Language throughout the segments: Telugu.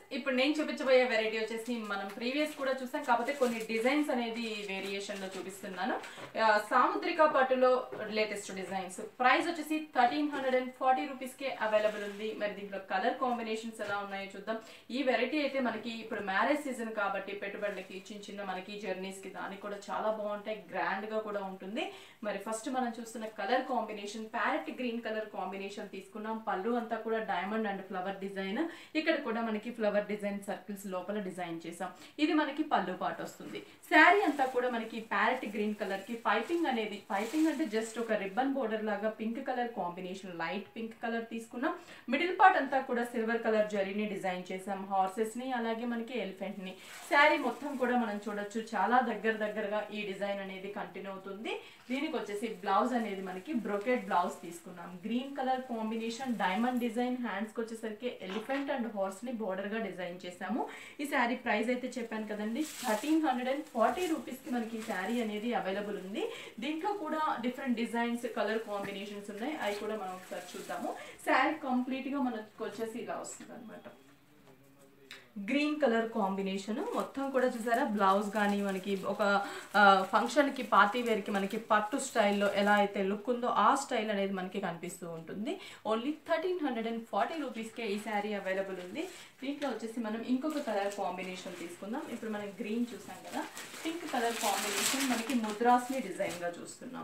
ఇప్పుడు నేను చూపించబోయే వెరైటీ వచ్చేసి మనం ప్రీవియస్ కూడా చూసాం కాకపోతే కొన్ని డిజైన్స్ అనేది వేరియేషన్ లో చూపిస్తున్నాను ఆ, సాముద్రిక పట్టులో లేటెస్ట్ డిజైన్స్ ప్రైస్ వచ్చేసి thirteen hundred and forty rupees కే అవైలబుల్ ఉంది మరి దీంట్లో కలర్ కాంబినేషన్స్ ఎలా ఉన్నాయో చూద్దాం ఈ వెరైటీ అయితే మనకి ఇప్పుడు మ్యారేజ్ సీజన్ కాబట్టి పెట్టుబడులకి చిన్న చిన్న మనకి జర్నీస్ కి దానికి కూడా చాలా బాగుంటాయి గ్రాండ్ గా కూడా ఉంటుంది మరి ఫస్ట్ మనం చూస్తున్న colour combination parrot green colour combination తీసుకున్నాం పళ్ళు అంతా కూడా డైమండ్ అండ్ ఫ్లవర్ డిజైన్ ఇక్కడ కూడా మనకి ఫ్లవర్ డిజైన్ సర్కిల్స్ లోపల డిజైన్ చేసాం ఇది మనకి పళ్ళు పాటు వస్తుంది శారీ అంతా కూడా మనకి ప్యారెట్ గ్రీన్ కలర్ కి పైపింగ్ అనేది పైపింగ్ అంటే జస్ట్ ఒక రిబ్బన్ బోర్డర్ లాగా pink colour combination light pink colour తీసుకున్నాం మిడిల్ పార్ట్ అంతా కూడా సిల్వర్ కలర్ జరీని డిజైన్ చేసాం హార్సెస్ ని అలాగే మనకి ఎలిఫెంట్ ని శారీ మొత్తం కూడా మనం చూడొచ్చు చాలా దగ్గర దగ్గరగా ఈ డిజైన్ అనేది కంటిన్యూ అవుతుంది దీనికి వచ్చేసి బ్లౌజ్ అనేది మనకి బ్రొకెట్ బ్లౌజ్ తీసుకున్నాం green colour combination diamond design hands కి వచ్చేసరికి ఎలిఫెంట్ అండ్ హార్స్ ని బోర్డర్ గా డిజైన్ చేసాము ఈ శారీ ప్రైస్ అయితే చెప్పాను కదండి thirteen hundred and forty rupees కి మనకి ఈ శారీ అనేది అవైలబుల్ ఉంది దీంట్లో కూడా డిఫరెంట్ డిజైన్స్ కలర్ కాంబినేషన్స్ ఉన్నాయి అవి కూడా మనం ఒకసారి చూద్దాము శారీ కంప్లీట్ గా మనకు వచ్చేసి ఇలా వస్తుంది అనమాట గ్రీన్ కలర్ కాంబినేషన్ మొత్తం కూడా చూసారా బ్లౌజ్ కానీ మనకి ఒక ఫంక్షన్ కి పార్టీ వేర్ కి మనకి పట్టు స్టైల్లో ఎలా అయితే లుక్ ఉందో ఆ స్టైల్ అనేది మనకి కనిపిస్తూ ఉంటుంది only thirteen hundred and forty రూపీస్కే ఈ శారీ అవైలబుల్ ఉంది దీంట్లో వచ్చేసి మనం ఇంకొక కలర్ కాంబినేషన్ తీసుకుందాం ఇప్పుడు మనం గ్రీన్ చూసాం కదా పింక్ కలర్ కాంబినేషన్ మనకి ముద్రాస్ని డిజైన్గా చూస్తున్నాం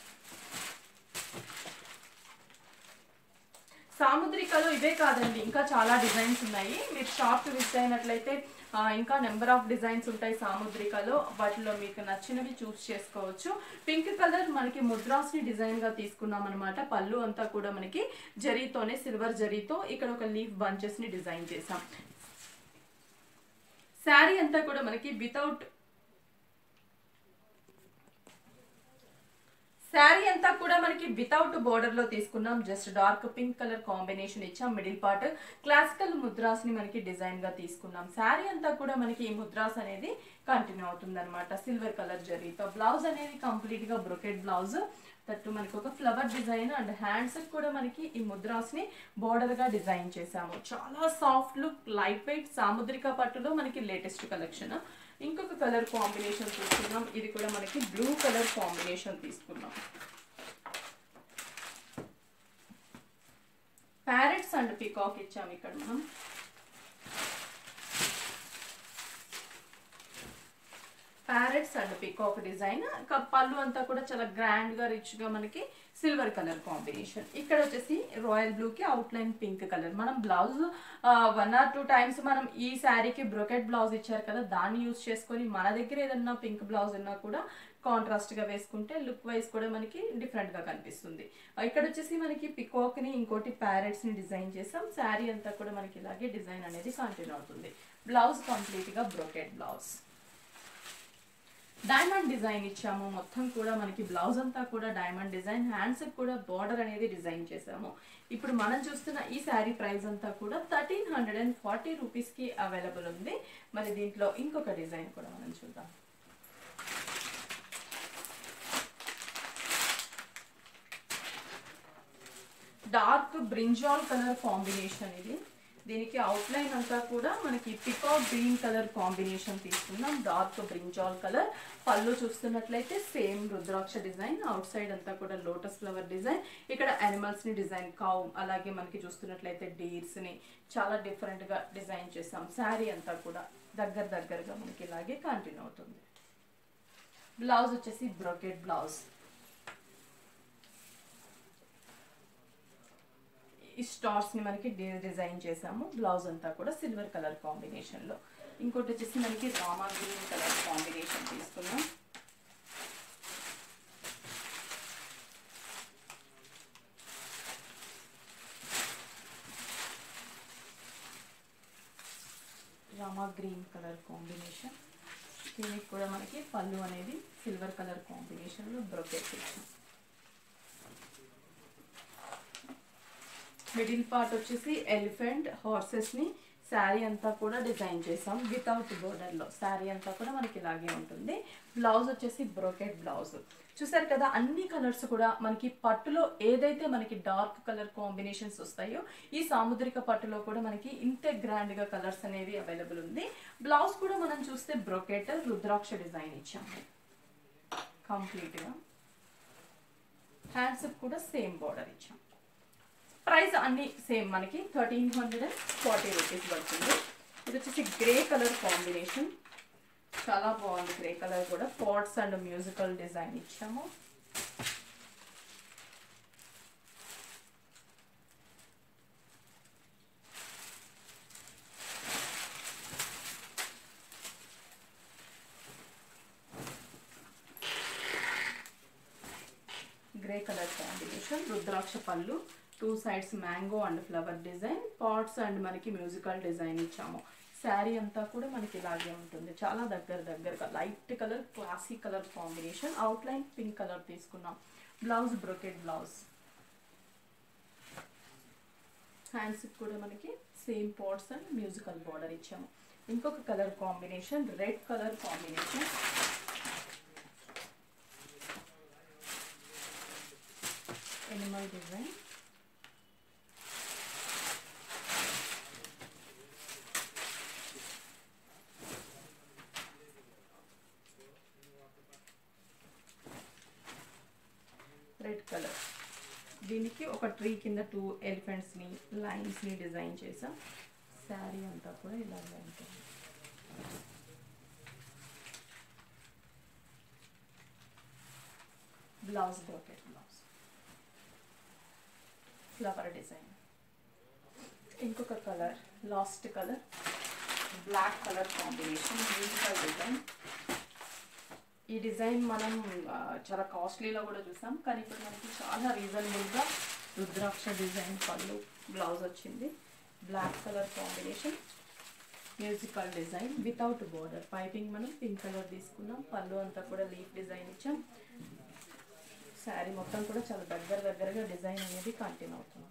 సాముద్రికలో ఇవే కాదండి ఇంకా చాలా డిజైన్స్ ఉన్నాయి మీరు షాప్ విజిట్ అయినట్లయితే ఆ, ఇంకా నెంబర్ ఆఫ్ డిజైన్స్ ఉంటాయి సాముద్రికలో వాటిలో మీకు నచ్చినవి చూస్ చేసుకోవచ్చు పింక్ కలర్ మనకి ముద్రాస్ని డిజైన్ గా తీసుకున్నాం అనమాట పళ్ళు అంతా కూడా మనకి జరీతోనే సిల్వర్ జరీతో ఇక్కడ ఒక లీఫ్ బంచెస్ ని డిజైన్ చేసాం శారీ అంతా కూడా మనకి వితౌట్ శారీ అంతా కూడా మనకి వితౌట్ బోర్డర్ లో తీసుకున్నాం just dark pink colour combination ఇచ్చాం మిడిల్ పార్ట్ క్లాసికల్ ముద్రాస్ ని మనకి డిజైన్ గా తీసుకున్నాం శారీ అంతా కూడా మనకి ఈ ముద్రాస్ అనేది కంటిన్యూ అవుతుంది అనమాట సిల్వర్ కలర్ జరీతో బ్లౌజ్ అనేది కంప్లీట్ గా బ్రొకెట్ బ్లౌజ్ తట్టు మనకి ఒక ఫ్లవర్ డిజైన్ అండ్ హ్యాండ్స్ కూడా మనకి ఈ ముద్రాస్ ని బోర్డర్ గా డిజైన్ చేసాము చాలా soft look light weight Samudrika పట్టులో మనకి లేటెస్ట్ కలెక్షన్ ఇంకొక కలర్ కాంబినేషన్ తీసుకున్నాం ఇది కూడా మనకి బ్లూ కలర్ కాంబినేషన్ తీసుకున్నాం ప్యారెట్స్ అండ్ పికాక్ ఇచ్చాము ఇక్కడ మనం ప్యారెట్స్ అండ్ పికాక్ డిజైన్ పళ్ళు అంతా కూడా చాలా గ్రాండ్ గా రిచ్ గా మనకి సిల్వర్ కలర్ కాంబినేషన్ ఇక్కడ వచ్చేసి రాయల్ బ్లూ కి అవుట్ లైన్ పింక్ కలర్ మనం blouse one or two times మనం ఈ శారీకి బ్రొకెట్ బ్లౌజ్ ఇచ్చారు కదా దాన్ని యూస్ చేసుకొని మన దగ్గర ఏదన్నా పింక్ బ్లౌజ్ ఉన్నా కూడా కాంట్రాస్ట్ గా వేసుకుంటే లుక్ వైజ్ కూడా మనకి డిఫరెంట్ గా కనిపిస్తుంది ఇక్కడ వచ్చేసి మనకి పికాక్ ని ఇంకోటి ప్యారెట్స్ ని డిజైన్ చేసాం శారీ అంతా కూడా మనకి ఇలాగే డిజైన్ అనేది కంటిన్యూ అవుతుంది బ్లౌజ్ కంప్లీట్ గా బ్రొకెట్ బ్లౌజ్ డైమండ్ డిజైన్ ఇచ్చాము మొత్తం కూడా మనకి బ్లౌజ్ అంతా కూడా డైమండ్ డిజైన్ హ్యాండ్స్ కూడా బార్డర్ అనేది డిజైన్ చేసాము ఇప్పుడు మనం చూస్తున్న ఈ శారీ ప్రైస్ అంతా కూడా థర్టీన్ హండ్రెడ్ అండ్ ఫార్టీ రూపీస్కి అవైలబుల్ ఉంది మరి దీంట్లో ఇంకొక డిజైన్ కూడా మనం చూద్దాం డార్క్ బ్రింజాల్ కలర్ కాంబినేషన్ ఇది దీనికి అవుట్లైన్ అంతా కూడా మనకి పికాక్ గ్రీన్ కలర్ కాంబినేషన్ తీసుకున్నాం డార్క్ బ్రింజాల్ కలర్ పళ్ళు చూస్తున్నట్లయితే same rudraksha design outside అంతా కూడా లోటస్ ఫ్లవర్ డిజైన్ ఇక్కడ animals ని డిజైన్ కావు అలాగే మనకి చూస్తున్నట్లయితే డీర్స్ ని చాలా డిఫరెంట్ గా డిజైన్ చేసాం శారీ అంతా కూడా దగ్గర దగ్గరగా మనకి ఇలాగే కంటిన్యూ అవుతుంది బ్లౌజ్ వచ్చేసి బ్రోకెట్ బ్లౌజ్ ఈ స్టార్స్ ని మనకి డి- డిజైన్ చేసాము బ్లౌజ్ అంతా కూడా సిల్వర్ కలర్ కాంబినేషన్ లో ఇంకోటి వచ్చేసి మనకి రామా గ్రీన్ కలర్ కాంబినేషన్ తీసుకున్నాం రామా గ్రీన్ కలర్ కాంబినేషన్ దీనికి కూడా మనకి పళ్ళు అనేది సిల్వర్ కలర్ కాంబినేషన్ లో బ్రొకెట్ ఇచ్చాం మిడిల్ పార్ట్ వచ్చేసి ఎలిఫెంట్ హార్సెస్ ని శారీ అంతా కూడా డిజైన్ చేసాం వితౌట్ బోర్డర్లో శారీ అంతా కూడా మనకి ఇలాగే ఉంటుంది బ్లౌజ్ వచ్చేసి బ్రోకెట్ బ్లౌజ్ చూసారు కదా అన్ని కలర్స్ కూడా మనకి పట్టులో ఏదైతే మనకి డార్క్ కలర్ కాంబినేషన్స్ వస్తాయో ఈ సాముద్రిక పట్టులో కూడా మనకి ఇంతే గ్రాండ్గా కలర్స్ అనేవి అవైలబుల్ ఉంది బ్లౌజ్ కూడా మనం చూస్తే బ్రోకెట్ రుద్రాక్ష డిజైన్ ఇచ్చాము కంప్లీట్గా హ్యాండ్స్ కూడా సేమ్ బార్డర్ ఇచ్చాం ప్రైస్ అన్ని సేమ్ మనకి thirteen hundred and forty rupees పడుతుంది ఇది వచ్చేసి గ్రే కలర్ కాంబినేషన్ చాలా బాగుంది గ్రే కలర్ కూడా పాట్స్ అండ్ మ్యూజికల్ డిజైన్ ఇచ్చాము గ్రే కలర్ కాంబినేషన్ రుద్రాక్ష పళ్ళు two sides mango and flower design pots and మనకి మ్యూజికల్ డిజైన్ ఇచ్చాము శారీ అంతా కూడా మనకి ఇలాగే ఉంటుంది చాలా దగ్గర దగ్గరగా light colour classy colour combination outline pink colour తీసుకున్నాం బ్లౌజ్ బ్రొకెట్ బ్లౌజ్ హ్యాండ్స్ కూడా మనకి same pots and musical border ఇచ్చాము ఇంకొక colour combination red colour combination animal design red colour దీనికి ఒక ట్రీ కింద టూ ఎలిఫెంట్స్ని లైన్స్ని డిజైన్ చేసాం శారీ అంతా కూడా ఇలాగే ఉంటుంది blouse brocade blouse flower design ఇంకొక colour last colour black colour combination beautiful design ఈ డిజైన్ మనం ఆ, చాలా కాస్ట్లీలో కూడా చూసాం కానీ ఇప్పుడు మనకి చాలా రీజనబుల్గా రుద్రాక్ష డిజైన్ పళ్ళు బ్లౌజ్ వచ్చింది black colour combination musical design without border piping మనం పింక్ కలర్ తీసుకున్నాం పళ్ళు అంతా కూడా లీఫ్ డిజైన్ ఇచ్చాం శారీ మొత్తం కూడా చాలా దగ్గర దగ్గరగా డిజైన్ అనేది కంటిన్యూ అవుతుంది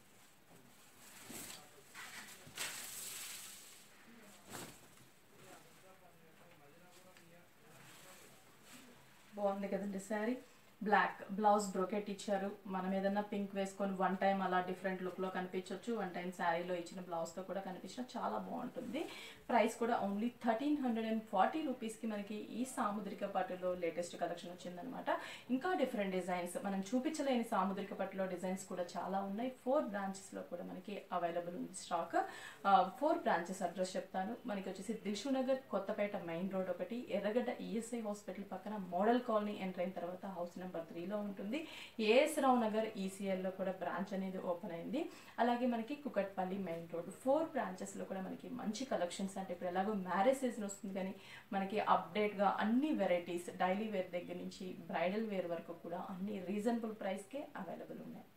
బాగుంది కదండి శారీ బ్లాక్ బ్లౌజ్ బ్రోకెట్ ఇచ్చారు మనం ఏదన్నా పింక్ వేసుకొని వన్ టైం అలా డిఫరెంట్ లుక్లో కనిపించవచ్చు వన్ టైం శారీలో ఇచ్చిన బ్లౌజ్తో కూడా కనిపించిన చాలా బాగుంటుంది ప్రైస్ కూడా only thirteen hundred and forty రూపీస్కి మనకి ఈ సాముద్రిక పట్టులో లేటెస్ట్ కలెక్షన్ వచ్చిందనమాట ఇంకా డిఫరెంట్ డిజైన్స్ మనం చూపించలేని సాముద్రిక పట్టులో డిజైన్స్ కూడా చాలా ఉన్నాయి ఫోర్ బ్రాంచెస్లో కూడా మనకి అవైలబుల్ ఉంది స్టాక్ ఫోర్ బ్రాంచెస్ అడ్రస్ చెప్తాను మనకి వచ్చేసి Dilsukhnagar Kothapet main road ఒకటి ఎర్రగడ్డ ఈఎస్ఐ హాస్పిటల్ పక్కన మోడల్ కాలనీ ఎంటర్ అయిన తర్వాత హౌస్ నెంబర్ త్రీలో ఉంటుంది ఏఎస్ రావు నగర్ ఈసీఎల్లో కూడా బ్రాంచ్ అనేది ఓపెన్ అయింది అలాగే మనకి కుకట్పల్లి మెయిన్ రోడ్ ఫోర్ బ్రాంచెస్లో కూడా మనకి మంచి కలెక్షన్స్ అంటే ఇప్పుడు ఎలాగో మ్యారేజ్ సీజన్ వస్తుంది కానీ మనకి అప్డేట్గా అన్ని వెరైటీస్ డైలీ వేర్ దగ్గర నుంచి బ్రైడల్ వేర్ వరకు కూడా అన్ని రీజనబుల్ ప్రైస్కే అవైలబుల్ ఉన్నాయి